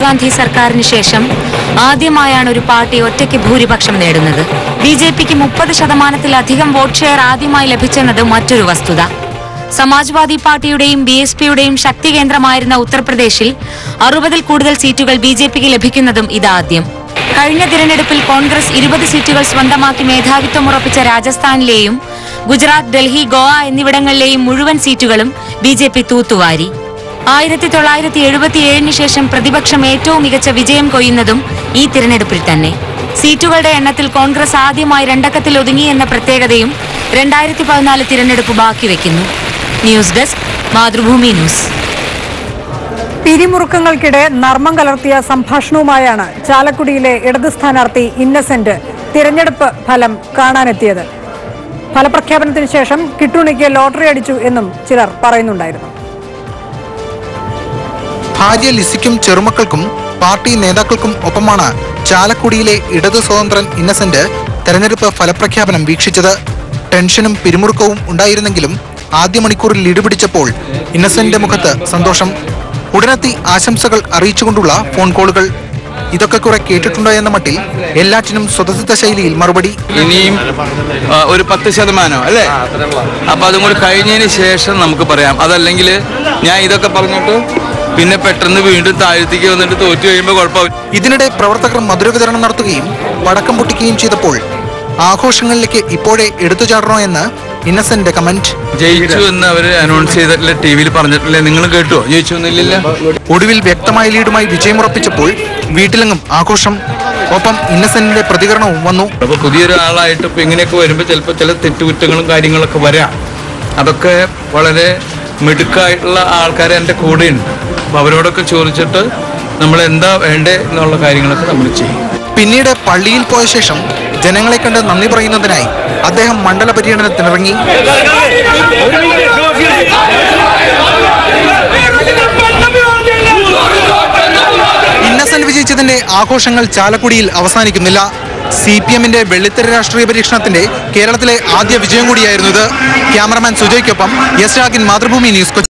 ഗാന്ധി സർക്കാരിന് ശേഷം ആദ്യമായാണ് ഒരു പാർട്ടി ഒറ്റയ്ക്ക് ഭൂരിപക്ഷം നേടുന്നത് ബി ജെ പിക്ക് മുപ്പത് ശതമാനത്തിലധികം വോട്ട് ഷെയർ ആദ്യമായി ലഭിച്ചെന്നത് മറ്റൊരു വസ്തുത സമാജ്വാദി പാർട്ടിയുടെയും ബി എസ് പിയുടെയും ശക്തി കേന്ദ്രമായിരുന്ന ഉത്തർപ്രദേശിൽ അറുപതിൽ കൂടുതൽ സീറ്റുകൾ ബി ജെ പിക്ക് ലഭിക്കുന്നതും ഇതാദ്യം കഴിഞ്ഞ തിരഞ്ഞെടുപ്പിൽ കോൺഗ്രസ് ഇരുപത് സീറ്റുകൾ സ്വന്തമാക്കി മേധാവിത്വം ഉറപ്പിച്ച രാജസ്ഥാനിലെയും ഗുജറാത്ത് ഡൽഹി ഗോവ എന്നിവിടങ്ങളിലെയും മുഴുവൻ സീറ്റുകളും ബി ജെ പി തൂത്തുവാരി ആയിരത്തി തൊള്ളായിരത്തി എഴുപത്തിയേഴിന് ശേഷം പ്രതിപക്ഷം ഏറ്റവും മികച്ച വിജയം കൊയ്യുന്നതും ഈ തിരഞ്ഞെടുപ്പിൽ തന്നെ സീറ്റുകളുടെ എണ്ണത്തിൽ കോൺഗ്രസ് ആദ്യമായി രണ്ടക്കത്തിൽ ഒതുങ്ങി എന്ന പ്രത്യേകതയും രണ്ടായിരത്തി പതിനാല് തിരഞ്ഞെടുപ്പ് ബാക്കി വയ്ക്കുന്നു ന്യൂസ് ഡെസ്ക് മാതൃഭൂമി ന്യൂസ് പിരിമുറുക്കങ്ങൾക്കിടെ നർമ്മം കലർത്തിയ സംഭാഷണവുമായാണ് ചാലക്കുടിയിലെ ഇടത് സ്ഥാനാർത്ഥി ഇന്നസെന്റ് തിരഞ്ഞെടുപ്പ് ഫലം കാണാനെത്തിയത് ഫലപ്രഖ്യാപനത്തിന് ശേഷം കിട്ടുണിക്ക് ലോട്ടറി അടിച്ചു എന്നും ചിലർ പറയുന്നുണ്ടായിരുന്നു ഭാര്യ ലിസിക്കും ചെറുമക്കൾക്കും പാർട്ടി നേതാക്കൾക്കും ഒപ്പമാണ് ചാലക്കുടിയിലെ ഇടതു സ്വതന്ത്രൻ ഇന്നസെന്റ് തെരഞ്ഞെടുപ്പ് ഫലപ്രഖ്യാപനം വീക്ഷിച്ചത് ടെൻഷനും പിരിമുറുക്കവും ഉണ്ടായിരുന്നെങ്കിലും ആദ്യ മണിക്കൂറിൽ ലീഡ് പിടിച്ചപ്പോൾ ഇന്നസെന്റിന്റെ മുഖത്ത് സന്തോഷം ഉടനെത്തി ആശംസകൾ അറിയിച്ചുകൊണ്ടുള്ള ഫോൺ കോളുകൾ ഇതൊക്കെ കുറെ കേട്ടിട്ടുണ്ടോ എന്ന മട്ടിൽ എല്ലാറ്റിനും സ്വതസിദ്ധ ശൈലിയിൽ മറുപടി ഇനിയും ആ, ഒരു പത്ത് ശതമാനം അല്ലേ അപ്പൊ അതും കൂടി കഴിഞ്ഞതിന് ശേഷം നമുക്ക് പറയാം അതല്ലെങ്കിൽ ഞാൻ ഇതൊക്കെ പറഞ്ഞിട്ട് പിന്നെ പെട്ടെന്ന് വീണ്ടും താഴ്ത്തിക്ക് വന്നിട്ട് തോറ്റു കഴിയുമ്പോൾ കുഴപ്പമില്ല ഇതിനിടെ പ്രവർത്തകർ മധുര വിതരണം നടത്തുകയും പടക്കം പൊട്ടിക്കുകയും ചെയ്തപ്പോൾ ആഘോഷങ്ങളിലേക്ക് ഇപ്പോഴേ എടുത്തു ചാടണോ എന്ന് ഇന്നസെന്റ് കമന്റ് ജയിച്ചു എന്ന് അവര് അനൗൺസ് ചെയ്തിട്ടില്ല ടി വിയിൽ പറഞ്ഞിട്ടില്ലേ നിങ്ങൾ കേട്ടോ ജയിച്ചു എന്നില്ല ഒടുവിൽ വ്യക്തമായ ലീഡുമായി വിജയമുറപ്പിച്ചപ്പോൾ വീട്ടിലെങ്ങും ആഘോഷം ഒപ്പം ഇന്നസെന്റിന്റെ പ്രതികരണവും വന്നു അപ്പൊ പുതിയൊരാളായിട്ട് ഇപ്പൊ ഇങ്ങനെയൊക്കെ വരുമ്പോൾ ചിലപ്പോൾ ചില തെറ്റുകുറ്റങ്ങളും കാര്യങ്ങളൊക്കെ വരാം അതൊക്കെ വളരെ മിടുക്കായിട്ടുള്ള ആൾക്കാർ എൻ്റെ കൂടെയുണ്ട് അപ്പൊ അവരോടൊക്കെ ചോദിച്ചിട്ട് നമ്മൾ എന്താ വേണ്ടേ എന്നുള്ള കാര്യങ്ങളൊക്കെ നമ്മൾ ചെയ്യും പിന്നീട് പള്ളിയിൽ പോയ ശേഷം ജനങ്ങളെ കണ്ട് നന്ദി പറയുന്നതിനായി അദ്ദേഹം മണ്ഡല പര്യടനത്തിനിറങ്ങി ഇന്നസെന്റ് വിജയിച്ചതിന്റെ ആഘോഷങ്ങൾ ചാലക്കുടിയിൽ അവസാനിക്കുന്നില്ല സി പി എമ്മിന്റെ വെള്ളിത്തെര രാഷ്ട്രീയ പരീക്ഷണത്തിന്റെ കേരളത്തിലെ ആദ്യ വിജയം കൂടിയായിരുന്നു ഇത് ക്യാമറമാൻ സുജയ്ക്കൊപ്പം യെസ് രാഗിൻ മാതൃഭൂമി ന്യൂസ് കൊച്ചി